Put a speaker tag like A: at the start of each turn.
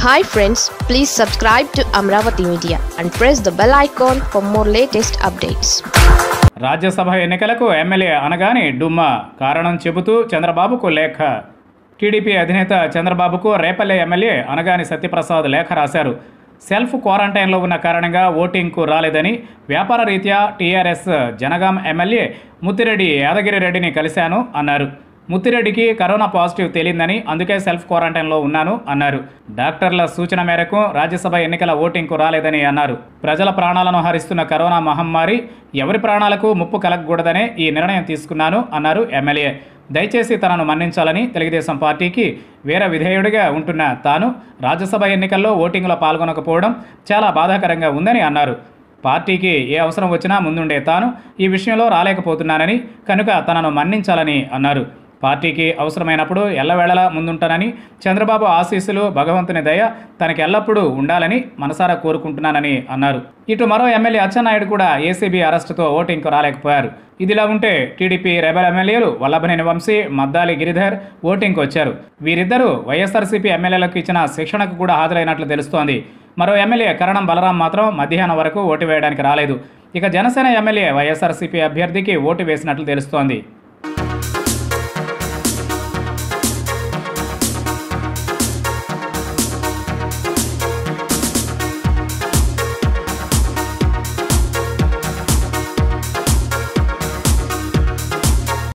A: hi friends please subscribe to Amaravati media and press the bell icon for more latest updates
B: Rajya Sabha ఎన్నికలకు MLA అనగానే డుమ్మా కారణం చెబుతూ చంద్రబాబుకు లేఖ టీడీపీ అధినేత చంద్రబాబుకు రేపల్లె ఎమ్మెల్యే అనగాని సత్యప్రసాద్ లేఖ రాశారు సెల్ఫ్ క్వారంటైన్లో ఉన్న కారణంగా ఓటింగ్కు రాలేదని వ్యాపార రీత్యా టీఆర్ఎస్ జనగాం ఎమ్మెల్యే ముత్తిరెడ్డి యాదగిరి రెడ్డిని కలిశాను అన్నారు ముత్తిరెడ్డికి కరోనా పాజిటివ్ తేలిందని అందుకే సెల్ఫ్ క్వారంటైన్లో ఉన్నాను అన్నారు డాక్టర్ల సూచన మేరకు రాజ్యసభ ఎన్నికల ఓటింగ్కు రాలేదని అన్నారు ప్రజల ప్రాణాలను హరిస్తున్న కరోనా మహమ్మారి ఎవరి ప్రాణాలకు ముప్పు కలగకూడదనే ఈ నిర్ణయం తీసుకున్నాను అన్నారు ఎమ్మెల్యే దయచేసి తనను మన్నించాలని తెలుగుదేశం పార్టీకి వేరే విధేయుడిగా ఉంటున్న తాను రాజ్యసభ ఎన్నికల్లో ఓటింగ్లో పాల్గొనకపోవడం చాలా బాధాకరంగా ఉందని అన్నారు పార్టీకి ఏ అవసరం వచ్చినా ముందుండే తాను ఈ విషయంలో రాలేకపోతున్నానని కనుక తనను మన్నించాలని అన్నారు పార్టీకి అవసరమైనప్పుడు ఎల్లవేళలా ముందుంటానని చంద్రబాబు ఆశీస్సులు భగవంతుని దయ తనకి ఎల్లప్పుడూ ఉండాలని మనసారా కోరుకుంటున్నానని అన్నారు ఇటు మరో ఎమ్మెల్యే అచ్చెన్నాయుడు కూడా ఏసీబీ అరెస్టుతో ఓటింగ్కు రాలేకపోయారు ఇదిలా ఉంటే టీడీపీ రెబల్ ఎమ్మెల్యేలు వల్లభనేని వంశీ మద్దాలి గిరిధర్ ఓటింగ్కు వచ్చారు వీరిద్దరూ వైఎస్ఆర్సీపీ ఎమ్మెల్యేలకు ఇచ్చిన శిక్షణకు కూడా హాజరైనట్లు తెలుస్తోంది మరో ఎమ్మెల్యే కరణం బలరాం మాత్రం మధ్యాహ్నం వరకు ఓటు వేయడానికి రాలేదు ఇక జనసేన ఎమ్మెల్యే వైఎస్ఆర్సీపీ అభ్యర్థికి ఓటు వేసినట్లు తెలుస్తోంది